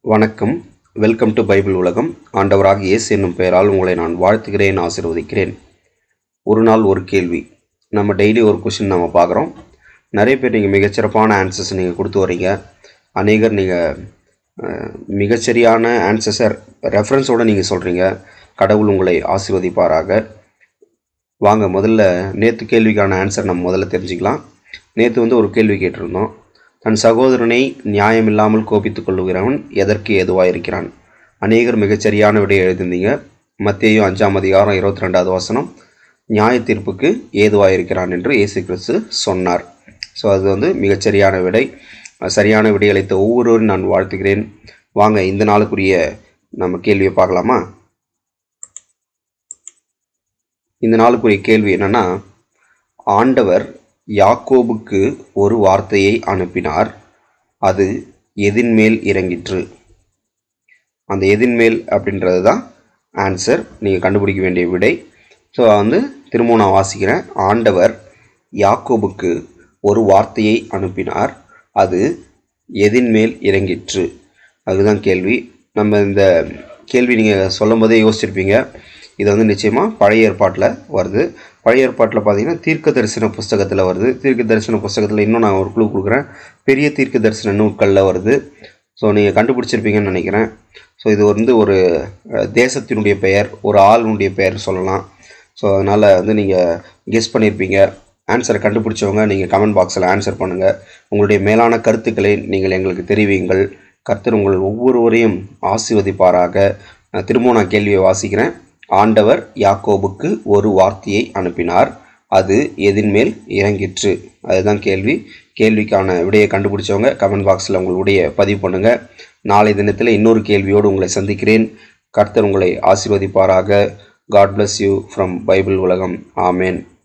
வணக்கம் welcome to Bible உலகம் ஆண்டவராக இயேசு என்னும் பெயரால் உங்களை நான் வாழ்த்துகிறேன் ஆசீர்வதிக்கிறேன் ஒரு நாள் ஒரு கேள்வி நம்ம டெய்லி ஒரு கொஷின் நம்ம பார்க்குறோம் நிறைய பேர் நீங்கள் மிகச்சிறப்பான ஆன்சர்ஸ் நீங்கள் கொடுத்து வரீங்க அநேகர் நீங்கள் மிகச்சரியான ஆன்சர்ஸை ரெஃபரன்ஸோடு நீங்கள் சொல்கிறீங்க கடவுள் உங்களை ஆசீர்வதிப்பாராக வாங்க முதல்ல நேற்று கேள்விக்கான ஆன்சர் நம்ம முதல்ல தெரிஞ்சுக்கலாம் நேற்று வந்து ஒரு கேள்வி கேட்டிருந்தோம் தன் சகோதரனை நியாயமில்லாமல் கோபித்துக் கொள்ளுகிறவன் எதற்கு ஏதுவாயிருக்கிறான் அநேகர் மிகச்சரியான விடையை எழுதியிருந்தீங்க மத்தேயும் அஞ்சாம் அதிகாரம் இருபத்தி ரெண்டாவது வசனம் நியாய தீர்ப்புக்கு ஏதுவாயிருக்கிறான் என்று இயேசு கிறிஸ்து சொன்னார் ஸோ அது வந்து மிகச்சரியான விடை சரியான விடை அளித்த ஒவ்வொருவரும் நான் வாழ்த்துகிறேன் வாங்க இந்த நாளுக்குரிய நம்ம கேள்வியை பார்க்கலாமா இந்த நாளுக்குரிய கேள்வி என்னன்னா ஆண்டவர் யாக்கோபுக்கு ஒரு வார்த்தையை அனுப்பினார் அது எதின்மேல் இறங்கிற்று அந்த எதின்மேல் அப்படின்றது தான் ஆன்சர் நீங்கள் கண்டுபிடிக்க வேண்டிய விடை ஸோ வந்து திரும்ப நான் வாசிக்கிறேன் ஆண்டவர் யாக்கோபுக்கு ஒரு வார்த்தையை அனுப்பினார் அது எதின்மேல் இறங்கிற்று அதுதான் கேள்வி நம்ம இந்த கேள்வி நீங்கள் சொல்லும் போதே யோசிச்சிருப்பீங்க இது வந்து நிச்சயமாக பழைய ஏற்பாட்டில் வருது பழைய ஏற்பாட்டில் பார்த்தீங்கன்னா தீர்க்க தரிசன புஸ்தகத்தில் வருது தீர்க்க தரிசன புஸ்தகத்தில் இன்னும் நான் ஒரு குழு கொடுக்குறேன் பெரிய தீர்க்க தரிசன நூட்களில் வருது ஸோ நீங்கள் கண்டுபிடிச்சிருப்பீங்கன்னு நினைக்கிறேன் ஸோ இது வந்து ஒரு அஹ், தேசத்தினுடைய பெயர் ஒரு ஆளுனுடைய பெயர் சொல்லலாம் ஸோ அதனால் வந்து நீங்கள் கெஸ் பண்ணியிருப்பீங்க ஆன்சரை கண்டுபிடிச்சவங்க நீங்கள் கமெண்ட் பாக்ஸில் ஆன்சர் பண்ணுங்கள் உங்களுடைய மேலான கருத்துக்களை நீங்கள் எங்களுக்கு தெரிவியுங்கள் கர்த்தர் உங்கள் ஒவ்வொருவரையும் ஆசீர்வதிப்பாராக நான் திரும்ப நான் கேள்வியை வாசிக்கிறேன் ஆண்டவர் யாக்கோபுக்கு ஒரு வார்த்தையை அனுப்பினார் அது எதின்மேல் இறங்கிற்று அதுதான் கேள்வி கேள்விக்கான விடையை கண்டுபிடிச்சவங்க கமெண்ட் பாக்ஸில் உங்களுடைய பதிவு பண்ணுங்கள் நாளை தினத்தில் இன்னொரு கேள்வியோடு உங்களை சந்திக்கிறேன் கர்த்தர் உங்களை ஆசீர்வதிப்பாராக God bless you from Bible உலகம் ஆமேன்